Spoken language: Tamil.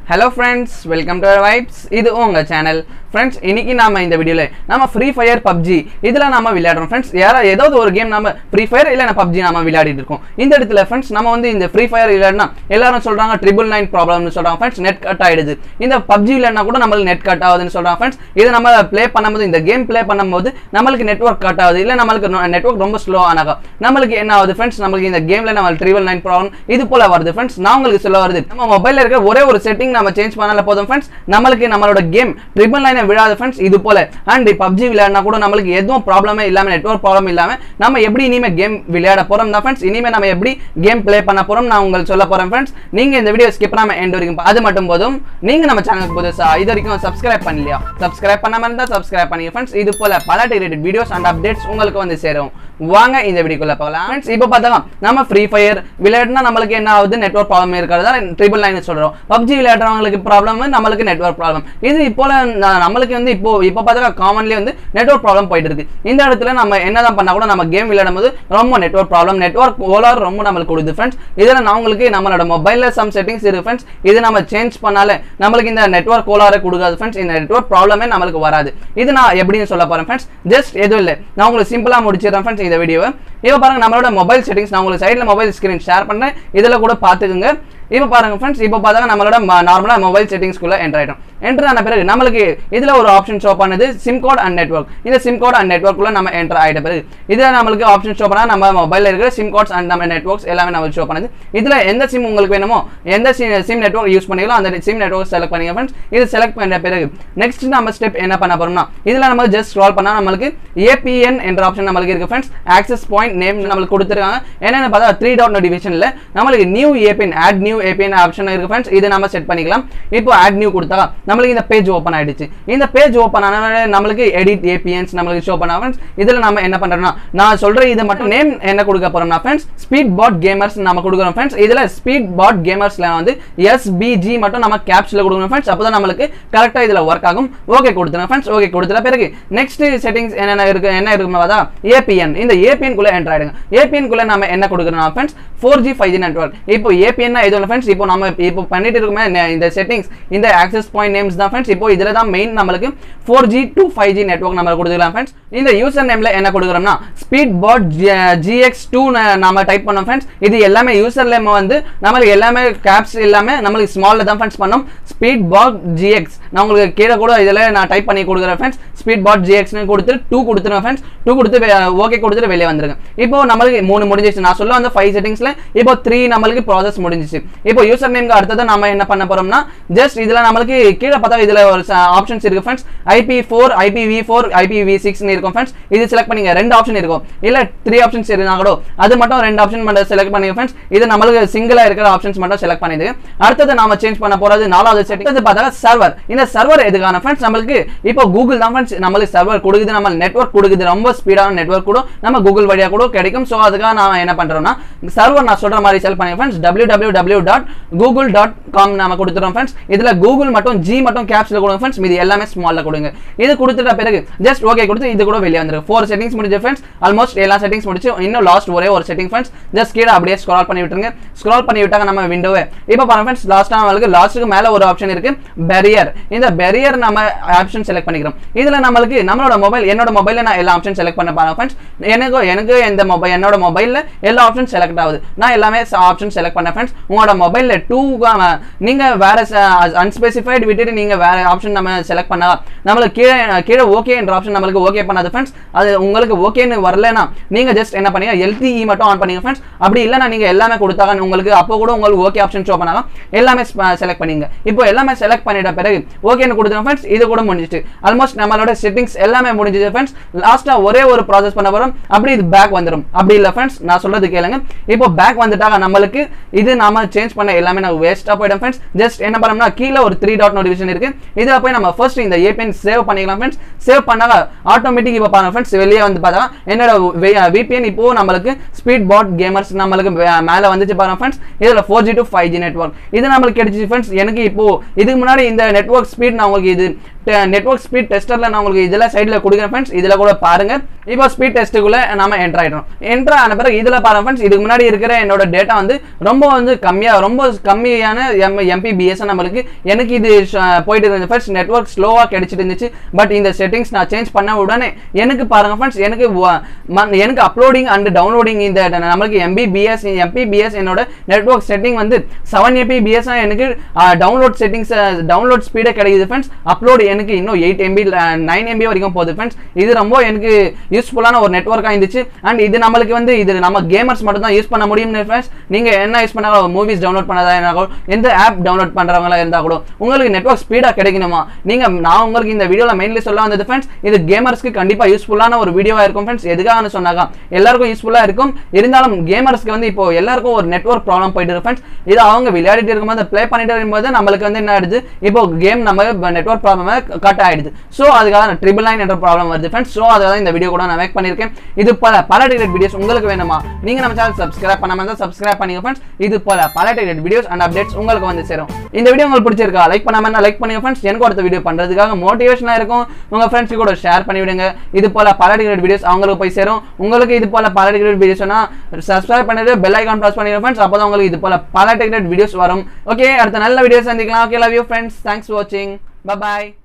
hello friends welcome to vibes இது உங்க சேனல் ஃப்ரெண்ட்ஸ் இன்னைக்கு நாம இந்த வீடியோல நம்ம ஃப்ரீ ஃபயர் பப்ஜி இதுல நாம விளையாடுறோம் ஃப்ரெண்ட்ஸ் யாரா ஏதாவது ஒரு கேம் நாம ஃப்ரீ ஃபயர் இல்ல பப்ஜி நாம விளையாடிட்டு இருக்கோம் இந்த இடத்துல ஃப்ரெண்ட்ஸ் நம்ம வந்து இந்த ஃப்ரீ ஃபயர் விளையாடினா எல்லாரும் சொல்றாங்க ட்ரிபிள் நைன் ப்ராப்ளம்னு சொல்றாங்க ஃப்ரெண்ட்ஸ் நெட் கட் ஆயிடுது இந்த பப்ஜி விளையாடினா கூட நம்மளுக்கு நெட் கட் ஆகுதுன்னு சொல்றாங்க ஃப்ரெண்ட்ஸ் இது நம்ம ப்ளே பண்ணும்போது இந்த கேம் ப்ளே பண்ணும்போது நம்மளுக்கு நெட்வொர்க் கட் ஆகுது இல்ல நம்மளுக்கு நெட்வொர்க் ரொம்ப ஸ்லோ ஆனாக்கா நம்மளுக்கு என்ன ஆகுது ஃப்ரெண்ட்ஸ் நம்மளுக்கு இந்த கேம்ல நம்ம ட்ரிபிள் நைன் ப்ராப்ளம் இது போல வருது ஃப்ரெண்ட்ஸ் நான் உங்களுக்கு சொல்ல வருது நம்ம மொபைல்ல இருக்க ஒரே ஒரு செட்டிங் நம்ம சேஞ்ச் பண்ணால போதும் ஃப்ரெண்ட்ஸ் நம்மளுக்கு நம்மளோட கேம் ட்ரிபிள் நைனை விழாது ஃப்ரெண்ட்ஸ் இது போல அண்ட் பப்ஜி விளையாடினா கூட நம்மளுக்கு எதுவும் ப்ராப்ளமே இல்லாம நெட்வொர்க் ப்ராப்ளம் இல்லாம நம்ம எப்படி இனிமே கேம் விளையாட போறோம் தான் ஃப்ரெண்ட்ஸ் இனிமே நம்ம எப்படி கேம் ப்ளே பண்ண போறோம் நான் உங்களுக்கு சொல்ல போறேன் ஃப்ரெண்ட்ஸ் நீங்க இந்த வீடியோ ஸ்கிப் பண்ணாம எண்ட் வரைக்கும் பா- அது மட்டும் போதும் நீங்க நம்ம சேனலுக்கு புதுசா இது வரைக்கும் சப்ஸ்கிரைப் பண்ணலையா சப்ஸ்கிரைப் பண்ணாம இருந்தா சப்ஸ்கிரைப் பண்ணி ஃப்ரெண்ட்ஸ் இது போல பல ரிலேட்டட் வீடியோஸ் அண்ட் அப்டேட்ஸ் உங்களுக்கு வந்து சேரும் வாங்க இந்த வீடியோக்குள்ள போகலாம் ஃப்ரெண்ட்ஸ் இப்போ பார்த்தா நம்ம ஃப்ரீ ஃபயர் விளையாடினா நம்மளுக்கு என்ன ஆகுது நெட்வொர்க் ப்ராப்ளம் இருக்கிறதா ட்ரிபிள் நைன் சொல்றோம் பப்ஜி விளையாடுறவங்களுக்கு ப்ராப்ளம் நம்மளுக்கு நெட்வொர்க் ப்ராப்ளம் இது இப்போ நம்மளுக்கு வந்து இப்போ இப்போ பார்த்தா காமன்லி வந்து நெட்வொர்க் ப்ராப்ளம் போயிட்டு இருக்கு இந்த இடத்துல நம்ம என்னதான் பண்ணா கூட நம்ம கேம் விளையாடும் போது ரொம்ப நெட்வொர்க் ப்ராப்ளம் நெட்வொர்க் ஓலார் ரொம்ப நம்மளுக்கு கொடுக்குது ஃப்ரெண்ட்ஸ் இதில் நான் உங்களுக்கு நம்மளோட மொபைலில் சம் செட்டிங்ஸ் இருக்கு ஃப்ரெண்ட்ஸ் இது நம்ம சேஞ்ச் பண்ணாலே நம்மளுக்கு இந்த நெட்வொர்க் கோளாறு கொடுக்காது ஃப்ரெண்ட்ஸ் இந்த நெட்வொர்க் ப்ராப்ளமே நம்மளுக்கு வராது இது நான் எப்படின்னு சொல்ல போறேன் ஃப்ரெண்ட்ஸ் ஜஸ்ட் எதுவும் இல்லை நான் உங்களுக்கு சிம்பிளா முடிச்சிடுறேன் ஃப்ரெண்ட்ஸ் இந்த வீடியோவை இப்போ பாருங்க நம்மளோட மொபைல் செட்டிங்ஸ் நான் உங்களுக்கு சைடில் மொபைல் ஸ்கிரீன் ஷேர் பண்றேன் இதில் கூட பார்த்துக்குங்க இப்போ பாருங்க ஃப்ரெண்ட்ஸ் இப்போ பார்த்தா நம்மளோட நார்மலாக மொபைல் செட்டிங்ஸ்குள்ள என்டர் ஆயிடும் என்டர் ஆன பிறகு நம்மளுக்கு இதில் ஒரு ஆப்ஷன் ஷோ பண்ணது சிம் கோட் அண்ட் நெட்வொர்க் இந்த சிம் கோட் அண்ட் நெட்வொர்க்குள்ள நம்ம என்டர் ஆயிட்ட பிறகு இதில் நம்மளுக்கு ஆப்ஷன் ஷோ பண்ணால் நம்ம மொபைலில் இருக்கிற சிம் கோட்ஸ் அண்ட் நம்ம நெட்வொர்க்ஸ் எல்லாமே நம்மளுக்கு ஷோ பண்ணுது இதில் எந்த சிம் உங்களுக்கு வேணுமோ எந்த சிம் நெட்வொர்க் யூஸ் பண்ணீங்களோ அந்த சிம் நெட்வொர்க் செலக்ட் பண்ணிங்க ஃப்ரெண்ட்ஸ் இது செலக்ட் பண்ண பிறகு நெக்ஸ்ட் நம்ம ஸ்டெப் என்ன பண்ண போறோம்னா இதில் நம்ம ஜஸ்ட் ஸ்க்ரால் பண்ணால் நம்மளுக்கு ஏபிஎன் என்ற ஆப்ஷன் நம்மளுக்கு இருக்கு ஃப்ரெண்ட்ஸ் ஆக்சஸ் பாயிண்ட் நேம் நம்மளுக்கு கொடுத்துருக்காங்க என்னென்னு பார்த்தா த்ரீ டாட் நோட்டிஃபிகேஷனில் நம்மளுக்கு new APN add new APN option இருக்கு ஃப்ரெண்ட்ஸ் இது நம்ம செட் பண்ணிக்கலாம் இப்போ ஆட் நியூ கொடுத்தா நம்மளுக்கு இந்த பேஜ் ஓப்பன் ஆயிடுச்சு இந்த பேஜ் ஓப்பன் ஆன நம்மளுக்கு எடிட் ஏபிஎன்ஸ் நம்மளுக்கு ஷோ பண்ணா ஃப்ரெண்ட்ஸ் இதில் நம்ம என்ன பண்றோம்னா நான் சொல்ற இது மட்டும் நேம் என்ன கொடுக்க போறோம்னா ஃப்ரெண்ட்ஸ் ஸ்பீட் பாட் கேமர்ஸ் நம்ம கொடுக்குறோம் ஃப்ரெண்ட்ஸ் இதில் ஸ்பீட் பாட் கேமர்ஸ்ல வந்து எஸ்பிஜி மட்டும் நம்ம கேப்ஸ்ல கொடுக்கணும் ஃப்ரெண்ட்ஸ் அப்பதான் நம்மளுக்கு கரெக்டா இதுல ஒர்க் ஆகும் ஓகே கொடுத்துருங்க ஃப்ரெண்ட்ஸ் ஓகே கொடுத்துட்ட பிறகு நெக்ஸ்ட் செட்டிங்ஸ் என்னென்ன இருக்கு என்ன இருக்குமா பார்த்தா ஏபிஎன் இந்த ஏபிஎன் குள்ள என்டர் ஆயிடுங்க ஏபிஎன் குள்ள நம்ம என்ன கொடுக்குறோம் friends four G five G network இப்போ ஏபிஎன் எதுவும் இல்லை ஃப்ரெண்ட்ஸ் இப்போ நம்ம இப்போ பண்ணிட்டு இருக்கோமே நெ- இந்த செட்டிங்ஸ் இந்த ஆக்சஸ் பாயிண்ட் நேம்ஸ் தான் ஃப்ரெண்ட்ஸ் இப்போ இதுல தான் மெயின் நம்மளுக்கு four G to five G network நம்ம கொடுத்துக்கலாம் ஃப்ரெண்ட்ஸ் இந்த யூசர் நேம்ல என்ன கொடுக்குறோம்னா ஸ்பீட் பாட் ஜிஎக்ஸ் டூ நம்ம டைப் பண்ணோம் ஃப்ரெண்ட்ஸ் இது எல்லாமே யூசர் நேம் வந்து நம்மளுக்கு எல்லாமே கேப்ஸ் எல்லாமே நம்மளுக்கு ஸ்மால்ல தான் ஃப்ரெண்ட்ஸ் பண்ணோம் ஸ்பீட் பாட் ஜிஎக்ஸ் நான் உங்களுக்கு கீழே கூட இதில் நான் டைப் பண்ணி கொடுக்குறேன் ஃப்ரெண்ட்ஸ் ஸ்பீட் பாட் ஜிஎக்ஸ்னு கொடுத்து டூ கொடுத்துருங்க ஃப்ரெண்ட்ஸ் டூ கொடுத்து ஓகே கொடுத்துட்டு வெளியே வந்துருங்க இப்போ நம்மளுக்கு மூணு முடிஞ்சிச்சு நான் சொல்ல அந்த ஃபைவ் செட்டிங்ஸ்ல இப்போ த்ரீ நம்மளுக்கு ப்ராசஸ் முடிஞ்சிச்சு இப்போ யூசர் நேம்க்கு அடுத்தது நம்ம என்ன பண்ண போறோம்னா ஜஸ்ட் இதுல நம்மளுக்கு கீழே பார்த்தா இதுல ஒரு ஆப்ஷன்ஸ் இருக்கு friends IP four IP V four IP V சிக்ஸ்னு இருக்கும் ஃப்ரெண்ட்ஸ் இது செலக்ட் பண்ணிங்க ரெண்டு ஆப்ஷன் இருக்கும் இல்ல த்ரீ ஆப்ஷன்ஸ் இருந்தா கூட அது மட்டும் ரெண்டு ஆப்ஷன் மட்டும் செலக்ட் பண்ணிங்க ஃப்ரெண்ட்ஸ் இது நம்மளுக்கு சிங்கிளா இருக்கிற ஆப்ஷன்ஸ் மட்டும் செலக்ட் பண்ணிடுங்க அடுத்தது நாம சேஞ்ச் பண்ண போறது நாலாவது செட்டிங் அது பார்த்தா சர்வர் இந்த சர்வர் எதுக்கான ஃப்ரெண்ட்ஸ் நம்மளுக்கு இப்போ கூகுள் தான் ஃப்ரெண்ட்ஸ் நம்மளுக்கு சர்வர் கொடுக்குது நம்ம நெட்வொர்க் கொடுக்குது ரொம்ப ஸ்பீடான நெட்வொர்க் கூட நம்ம கூகுள் வழியா கூட கிடைக்கும் ஸோ அதுக்காக நான் என்ன பண்றோம்னா சர்வர் நான் சொல்ற மாதிரி செல் பண்ணி friends W W W dot Google dot com நம்ம கொடுத்துறோம் ஃப்ரெண்ட்ஸ் இதுல கூகுள் மட்டும் ஜி மட்டும் கேப்ஸ்ல கொடுங்க ஃப்ரெண்ட்ஸ் மீதி எல்லாமே ஸ்மால்ல கொடுங்க இது கொடுத்துட்ட பிறகு ஜஸ்ட் ஓகே கொடுத்து இது கூட வெளியே வந்துருக்கு ஃபோர் செட்டிங்ஸ் முடிஞ்ச ஃப்ரெண்ட்ஸ் ஆல்மோஸ்ட் எல்லா செட்டிங்ஸ் முடிச்சு இன்னும் லாஸ்ட் ஒரே ஒரு செட்டிங் ஃப்ரெண்ட்ஸ் ஜஸ்ட் கீழே அப்படியே ஸ்க்ரால் பண்ணி விட்டுருங்க ஸ்க்ரால் பண்ணி விட்டாங்க நம்ம விண்டோவை இப்போ பாருங்க ஃப்ரெண்ட்ஸ் லாஸ்ட்டாக நம்மளுக்கு லாஸ்ட்டுக்கு மேலே ஒரு ஆப்ஷன் இருக்கு பெரியர் இந்த பெரியர் நம்ம ஆப்ஷன் செலக்ட் பண்ணிக்கிறோம் இதுல நம்மளுக்கு நம்மளோட மொபைல் என்னோட மொபைல்ல நான் எல்லா ஆப்ஷன் செலக்ட் பண்ண பாருங்க ஃப்ரெண்ட்ஸ் எனக்கு எனக்கு இந்த மொபைல் என்னோட மொபைல்ல எல்லா ஆப்ஷன் செலக்ட் ஆகுது நான் எல்லாமே ஆப்ஷன் செலக்ட் பண்ணேன் ஃப்ரெண்ட்ஸ் உங்களோட மொபைல்ல டூ நீங்க வேற அன்ஸ்பெசிஃபைடு விட்டுட்டு நீங்க வேற ஆப்ஷன் நம்ம செலக்ட் பண்ணா நம்மளுக்கு கீழே கீழே ஓகே என்ற ஆப்ஷன் நம்மளுக்கு ஓகே பண்ணாது ஃப்ரெண்ட்ஸ் அது உங்களுக்கு ஓகேன்னு வரலனா நீங்க ஜஸ்ட் என்ன பண்ணீங்க எல்டிஇ மட்டும் ஆன் பண்ணீங்க ஃப்ரெண்ட்ஸ் அப்படி இல்லைனா நீங்க எல்லாமே கொடுத்தாங்க உங்களுக்கு அப்போ கூட உங்களுக்கு ஓகே ஆப்ஷன் ஷோ பண்ணாங்க எல்லாமே செலக்ட் பண்ணீங்க இப்போ எல்லாமே செலக்ட் பண்ணிட்ட பிறகு ஓகேன்னு கொடுத்துருங்க ஃப்ரெண்ட்ஸ் இது கூட முடிஞ்சிட்டு ஆல்மோஸ்ட் நம்மளோட செட்டிங்ஸ் எல்லாமே முடிஞ்சது ஃப்ரெண்ட்ஸ் லாஸ்ட்டாக ஒரே ஒரு ப்ராசஸ் பண்ண போகிறோம் அப்படி இது பேக் வந்துடும் அப்படி இல்லை ஃப்ரெண்ட்ஸ் நான் சொல்றது கேளுங்க இப்போ பேக் வந்துட்டாங்க நம்மளுக்கு இது நாம சேஞ்ச் பண்ண எல்லாமே நான் வேஸ்ட்டாக போயிடும் ஃப்ரெண்ட்ஸ் ஜஸ்ட் என்ன பண்ணோம்னா கீழே ஒரு த்ரீ டாட் நோட்டிஃபிகேஷன் இருக்கு இதில் போய் நம்ம ஃபர்ஸ்ட் இந்த ஏபிஎன் சேவ் பண்ணிக்கலாம் ஃப்ரெண்ட்ஸ் சேவ் பண்ணாங்க ஆட்டோமேட்டிக் இப்போ பாருங்க ஃப்ரெண்ட்ஸ் வெளியே வந்து பார்த்தா என்னோட விபிஎன் இப்போ நம்மளுக்கு ஸ்பீட் பாட் கேமர்ஸ் நம்மளுக்கு வே- மேலே வந்துச்சு பாருங்க ஃப்ரெண்ட்ஸ் இதில் four G to five G network இது நம்மளுக்கு கிடைச்சிச்சு ஃப்ரெண்ட்ஸ் எனக்கு இப்போ இதுக்கு முன்னாடி இந்த நெட்வொர்க் ஸ்பீட் நான் உங்களுக்கு இது நெட்வொர்க் ஸ்பீட் டெஸ்டரில் நான் உங்களுக்கு இதில் சைடில் கொடுக்குறேன் ஃப்ரெண்ட்ஸ் இதில் கூட பாருங்க இப்போ ஸ்பீட் டெஸ்ட்டுக்குள்ளே நாம என்ட்ரு ஆகிட்டோம் என்ட்ரு ஆன பிறகு இதில் பாருங்க ஃப்ரெண்ட்ஸ் இதுக்கு முன்னாடி இருக்கிற என்னோட டேட்டா வந்து ரொம்ப வந்து கம்மியாக ரொம்ப கம்மியான எம் எம்பிபிஎஸ் நம்மளுக்கு எனக்கு இது ஷ- போயிட்டு இருந்துச்சு ஃபர்ஸ்ட் நெட்வொர்க் ஸ்லோவாக கிடைச்சிட்டு இருந்துச்சு பட் இந்த செட்டிங்ஸ் நான் சேஞ்ச் பண்ண உடனே எனக்கு பாருங்க ஃப்ரெண்ட்ஸ் எனக்கு வ- ம- எனக்கு அப்லோடிங் அண்ட் டவுன்லோடிங் இந்த நம்மளுக்கு எம்பிபிஎஸ் எம்பிபிஎஸ் என்னோட நெட்வொர்க் செட்டிங் வந்து செவன் எம்பிபிஎஸ் எனக்கு டவுன்லோட் செட்டிங்ஸ் டவுன்லோட் ஸ்பீடே கிடைக்குது ஃப்ரெண்ட்ஸ் அப்லோட் எனக்கு இன்னும் எயிட் எம்பி நைன் எம்பி வரைக்கும் போகுது ஃப்ரெண்ட்ஸ் இது ரொம்ப எனக்கு யூஸ்ஃபுல்லான ஒரு நெட்ஒர்க்காக இருந்துச்சு அண்ட் இது நம்மளுக்கு வந்து இது நம்ம கேமர்ஸ் மட்டும் தான் யூஸ் பண்ண முடியும் ஃப்ரெண்ட்ஸ் நீங்க என்ன யூஸ் பண்ணாலும் மூவிஸ் டவுன்லோட் பண்ணதா இருந்தாலும் எந்த ஆப் டவுன்லோட் பண்றவங்களா இருந்தா கூட உங்களுக்கு நெட்வொர்க் ஸ்பீடா கிடைக்கணுமா நீங்க நான் உங்களுக்கு இந்த வீடியோல மெயின்லி சொல்ல வந்தது ஃப்ரெண்ட்ஸ் இது கேமர்ஸ்க்கு கண்டிப்பா யூஸ்ஃபுல்லான ஒரு வீடியோவா இருக்கும் ஃப்ரெண்ட்ஸ் எதுக்காக சொன்னாக்கா எல்லாருக்கும் யூஸ்ஃபுல்லா இருக்கும் இருந்தாலும் கேமர்ஸ்க்கு வந்து இப்போ எல்லாருக்கும் ஒரு நெட்வொர்க் ப்ராப்ளம் போயிட்டு இருக்கு ஃப்ரெண்ட்ஸ் இது அவங்க விளையாடிட்டு இருக்கும்போது ப்ளே பண்ணிட்டு இருக்கும்போது நம்மளுக்கு வந்து என்ன ஆயிடுது இப்போ கேம் நம்ம நெட்வொர்க் ப்ராப்ளம் கட் ஆயிடுது ஸோ அதுக்காக ட்ரிபிள் நைன் என்ற ப்ராப்ளம் வருது ஃப்ரெண்ட்ஸ் ஸோ அதுக்காக இந்த வீடியோ கூட நான் மேக் பண்ணியிருக்கேன் இது பல பல டிகிரேட் வீடியோஸ் உங்களுக்கு வேணுமா நீங்க நம்ம சேனல் சப்ஸ்கிரைப் பண்ணாம இருந்தால் சப்ஸ்கிரைப் பண்ணிங்க ஃப்ரெண்ட்ஸ் இது பல பல டிகிரேட் வீடியோஸ் அண்ட் அப்டேட்ஸ் உங்களுக்கு வந்து சேரும் இந்த வீடியோ உங்களுக்கு பிடிச்சிருக்கா லைக் பண்ணாம இருந்தா லைக் பண்ணுங்க ஃப்ரெண்ட்ஸ் எனக்கு அடுத்த வீடியோ பண்றதுக்காக மோட்டிவேஷனா இருக்கும் உங்க ஃப்ரெண்ட்ஸ் கூட ஷேர் பண்ணி விடுங்க இது போல பல டிகிரேட் வீடியோஸ் அவங்களுக்கு போய் சேரும் உங்களுக்கு இது போல பல டிகிரேட் வீடியோஸ்னா சப்ஸ்கிரைப் பண்ணிட்டு பெல் ஐகான் ப்ரெஸ் பண்ணிடுங்க ஃப்ரெண்ட்ஸ் அப்போ உங்களுக்கு இது போல பல டிகிரேட் வீடியோஸ் வரும் ஓகே அடுத்த நல்ல வீடியோஸ் சந்திக்கலாம் okay love you friends thanks for வாட்சிங் பை